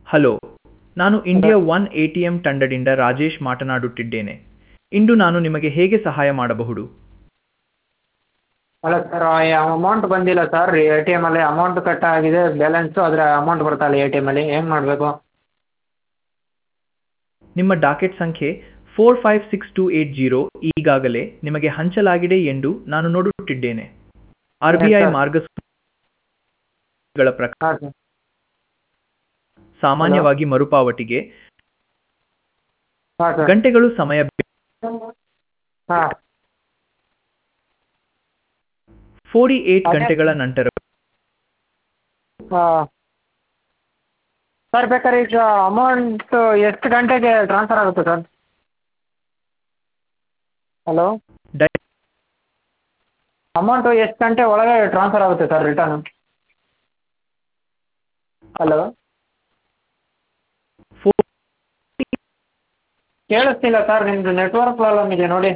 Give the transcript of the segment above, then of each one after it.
Hello ನಾನು India one A T M ತಂಡದಿಂದ ರಾಜೇಶ್ ಮಾತನಾಡುತ್ತಿದ್ದೇನೆ ಇಂದು ನಾನು ನಿಮಗೆ ಹೇಗೆ ಸಹಾಯ ಮಾಡಬಹುದು ಅಲ್ಲ ಸರ್ ಅಮೌಂಟ್ ಬಂದಿಲ್ಲ ಸರ್ ಎ ಟಿ ಎಮಲ್ಲಿ ಅಮೌಂಟ್ ಕಟ್ ಆಗಿದೆ ಬ್ಯಾಲೆನ್ಸು ಆದರೆ ಅಮೌಂಟ್ ಬರ್ತಾ ಇಲ್ಲ ಎ ಟಿ ಎಮಲ್ಲಿ ಏನು ಮಾಡಬೇಕು ನಿಮ್ಮ ಡಾಕೆಟ್ ಸಂಖ್ಯೆ four five six two eight zero ಈಗಾಗಲೇ ನಿಮಗೆ ಹಂಚಲಾಗಿದೆ ಎಂದು ನಾನು ನೋಡುತ್ತಿದ್ದೇನೆ R B I Yes, sir. ಮಾರ್ಗಸೂಚಿಗಳ ಪ್ರಕಾರ ಹಾಂ ಸರ್ ಸಾಮಾನ್ಯವಾಗಿ ಮರುಪಾವತಿಗೆ ಹಾಂ ಸರ್ ಗಂಟೆಗಳು ಸಮಯ ಹಾಂ ಫೋರ್ಟಿ ಏಟ್ ಅದೇ- ಗಂಟೆಗಳ ನಂತರ ಹಾಂ ಸರ್ ಬೇಕಾದ್ರೆ ಈಗ ಅಮೌಂಟ್ ಎಷ್ಟು ಗಂಟೆಗೆ ಟ್ರಾನ್ಸ್ಫರ್ ಆಗುತ್ತೆ ಸರ್ ಹಲೋ ಡೈ- ಅಮೌಂಟು ಎಷ್ಟು ಗಂಟೆ ಒಳಗೆ ಟ್ರಾನ್ಸ್ಫರ್ ಆಗುತ್ತೆ ಸರ್ ರಿಟರ್ನು ಹಲೋ ಫೋ- ಕೇಳಿಸ್ತಿಲ್ಲ ಸರ್ ನಿಮ್ಮದು ನೆಟ್ವರ್ಕ್ ಪ್ರಾಬ್ಲಮ್ ಇದೆ ನೋಡಿ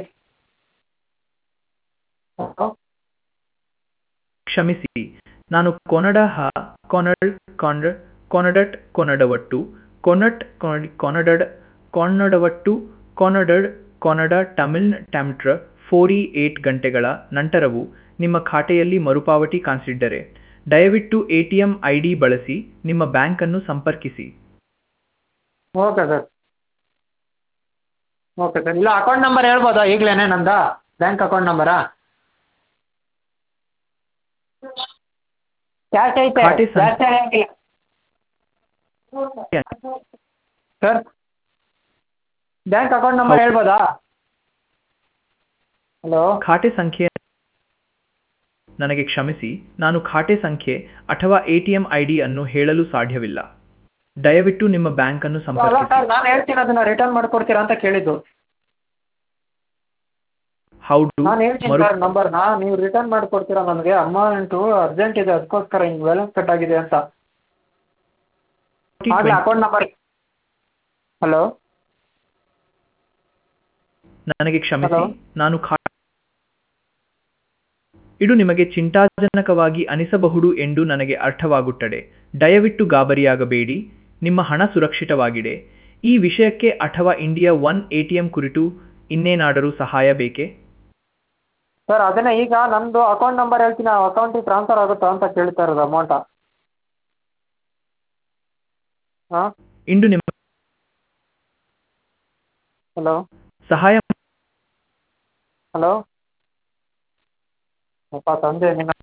ಹಲೋ ಕ್ಷಮಿಸಿ ನಾನು ಕೊನಡ ಹ ಕೊನಡ್ ಕೊಂಡ ಕೊನಡಟ್ ಕೊನಡವಟ್ಟು ಕೊನಟ್ ಕೊನ- ಕೊನಡಡ್ ಕೊನ್ನಡವಟ್ಟು ಕೊನಡಡ್ ಕೊನಡ ತಮಿಳ್ ಟ್ಯಾಮ್ಟ್ರ ಫೋರಿ ಏಟ್ ಗಂಟೆಗಳ ನಂತರವೂ ನಿಮ್ಮ ಖಾತೆಯಲ್ಲಿ ಮರುಪಾವತಿ ಕಾಣಿಸಿದ್ದರೆ ದಯವಿಟ್ಟು A T M I D ಬಳಸಿ ನಿಮ್ಮ ಬ್ಯಾಂಕನ್ನು ಸಂಪರ್ಕಿಸಿ ಓಕೆ ಸರ್ ಓಕೆ ಸರ್ ಇಲ್ಲ ಅಕೌಂಟ್ ನಂಬರ್ ಹೇಳ್ಬೋದಾ ಈಗಲೇ ನಂದು ಬ್ಯಾಂಕ್ ಅಕೌಂಟ್ ನಂಬರಾ ಕ್ಯಾಶ್ ಐತೆ ಖಾತೆ ಸಂಖ್ಯೆ- ಜಾಸ್ತಿ ಆಗಂಗಿಲ್ಲ ಸರ್ ಬ್ಯಾಂಕ್ ಅಕೌಂಟ್ ನಂಬರ್ ಹೌದು. ಹೇಳ್ಬೋದಾ ಹಲೋ ಖಾತೆ ಸಂಖ್ಯೆ ನನಗೆ ಕ್ಷಮಿಸಿ ನಾನು ಖಾತೆ ಸಂಖ್ಯೆ ಅಥವಾ A T M I D ಅನ್ನು ಹೇಳಲು ಸಾಧ್ಯವಿಲ್ಲ ದಯವಿಟ್ಟು ನಿಮ್ಮ ಬ್ಯಾಂಕ್ ಅನ್ನು ಅಲ್ಲ ಸಂಪರ್ಕಿಸಿ ಸರ್ ನಾನು ಹೇಳ್ತೀನಿ ಅದನ್ನ ರಿಟರ್ನ್ ಮಾಡ್ಕೊಡ್ತೀರಾ ಅಂತ ಕೇಳಿದ್ದು ಹೌದು ನಾನು ಹೇಳ್ತೀನಿ ಮರು ಸರ್ ನಂಬರ್ನ ನೀವು ರಿಟರ್ನ್ ಮಾಡಿಕೊಡ್ತೀರಾ ನನಗೆ ಅಮೌಂಟು ಅರ್ಜೆಂಟ್ ಇದೆ ಅದಕ್ಕೋಸ್ಕರ ಹಿಂಗೆ ಬ್ಯಾಲೆನ್ಸ್ ಕಟ್ ಆಗಿದೆ ಅಂತ ಆಗಲೇ ಅಕೌಂಟ್ ನಂಬರ್ ಹಲೋ ನನಗೆ ಕ್ಷಮಿಸಿ Hello? ನಾನು ಖಾ ಇದು ನಿಮಗೆ ಚಿಂತಾಜನಕವಾಗಿ ಅನಿಸಬಹುದು ಎಂದು ನನಗೆ ಅರ್ಥವಾಗುತ್ತದೆ ದಯವಿಟ್ಟು ಗಾಬರಿಯಾಗಬೇಡಿ ನಿಮ್ಮ ಹಣ ಸುರಕ್ಷಿತವಾಗಿದೆ ಈ ವಿಷಯಕ್ಕೆ ಅಥವಾ ಇಂಡಿಯಾ ಒನ್ ಎಟಿಎಂ ಕುರಿತು ಇನ್ನೇನಾದರೂ ಸಹಾಯ ಬೇಕೇ ಸರ್ ಅದನ್ನೇ ಈಗ ನಂದು ಅಕೌಂಟ್ ನಂಬರ್ ಹೇಳ್ತೀನಿ ಆ ಅಕೌಂಟಿಗೆ ಟ್ರಾನ್ಸ್ಫರ್ ಆಗುತ್ತಾ ಅಂತ ಕೇಳ್ತಾ ಇರೋದು ಅಮೌಂಟ ಹಾಂ ಇಂದು ನಿಮ್ಮ ಹಲೋ ಸಹಾಯ ಹಲೋ ಅಪ್ಪ ತಂದೆ ನಿನ್ನ